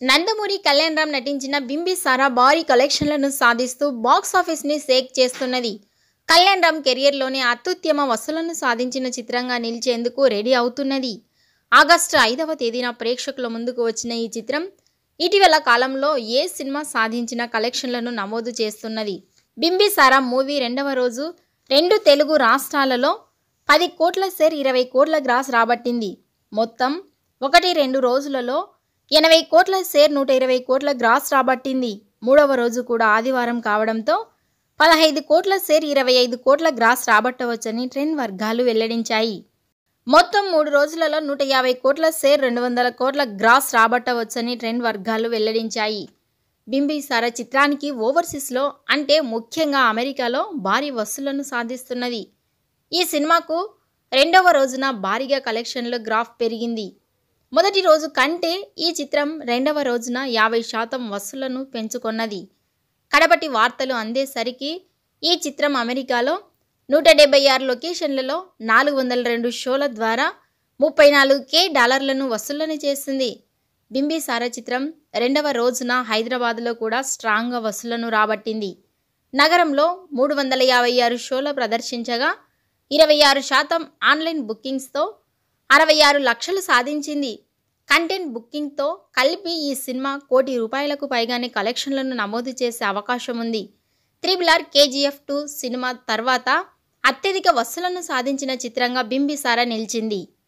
నందమూరి కళ్యాణ్ రామ్ నటించిన బింబిసారా భారీ కలెక్షన్లను సాధిస్తూ బాక్స్ ఆఫీస్ని షేక్ చేస్తున్నది కళ్యాణ్ రామ్ కెరియర్లోనే అత్యుత్తమ వసూలను సాధించిన చిత్రంగా నిలిచేందుకు రెడీ అవుతున్నది ఆగస్టు ఐదవ తేదీన ప్రేక్షకుల ముందుకు వచ్చిన ఈ చిత్రం ఇటీవల కాలంలో ఏ సినిమా సాధించిన కలెక్షన్లను నమోదు చేస్తున్నది బింబిసారా మూవీ రెండవ రోజు రెండు తెలుగు రాష్ట్రాలలో పది కోట్ల షేర్ ఇరవై కోట్ల గ్రాస్ రాబట్టింది మొత్తం ఒకటి రెండు రోజులలో ఎనభై కోట్ల షేర్ నూట ఇరవై కోట్ల గ్రాస్ రాబట్టింది మూడవ రోజు కూడా ఆదివారం కావడంతో పదహైదు కోట్ల షేర్ ఇరవై ఐదు కోట్ల గ్రాస్ రాబట్టవచ్చని ట్రెండ్ వర్గాలు వెల్లడించాయి మొత్తం మూడు రోజులలో నూట యాభై కోట్ల షేర్ రెండు వందల కోట్ల గ్రాస్ రాబట్టవచ్చని ట్రెండ్ వర్గాలు వెల్లడించాయి బింబిసార చిత్రానికి ఓవర్సీస్లో అంటే ముఖ్యంగా అమెరికాలో భారీ వసూళ్లను సాధిస్తున్నది ఈ సినిమాకు రెండవ రోజున భారీగా కలెక్షన్లో గ్రాఫ్ పెరిగింది మొదటి రోజు కంటే ఈ చిత్రం రెండవ రోజున యాభై శాతం వసూళ్లను పెంచుకొన్నది కడపటి వార్తలు అందేసరికి ఈ చిత్రం అమెరికాలో నూట డెబ్బై ఆరు లొకేషన్లలో నాలుగు వందల రెండు షోల ద్వారా ముప్పై నాలుగు కే డాలర్లను వసూళ్లను చేసింది బింబిసార చిత్రం రెండవ రోజున హైదరాబాద్లో కూడా స్ట్రాంగ్గా వసూళ్లను రాబట్టింది నగరంలో మూడు వందల యాభై ఆరు షోల ప్రదర్శించగా ఇరవై ఆరు శాతం ఆన్లైన్ బుకింగ్స్తో అరవై ఆరు లక్షలు సాధించింది కంటెంట్ బుకింగ్తో కలిపి ఈ సినిమా కోటి రూపాయలకు పైగానే కలెక్షన్లను నమోదు చేసే అవకాశం ఉంది త్రిబుల్ ఆర్ కేజీఎఫ్ టూ సినిమా తర్వాత అత్యధిక వసూలను సాధించిన చిత్రంగా బింబిసారా నిలిచింది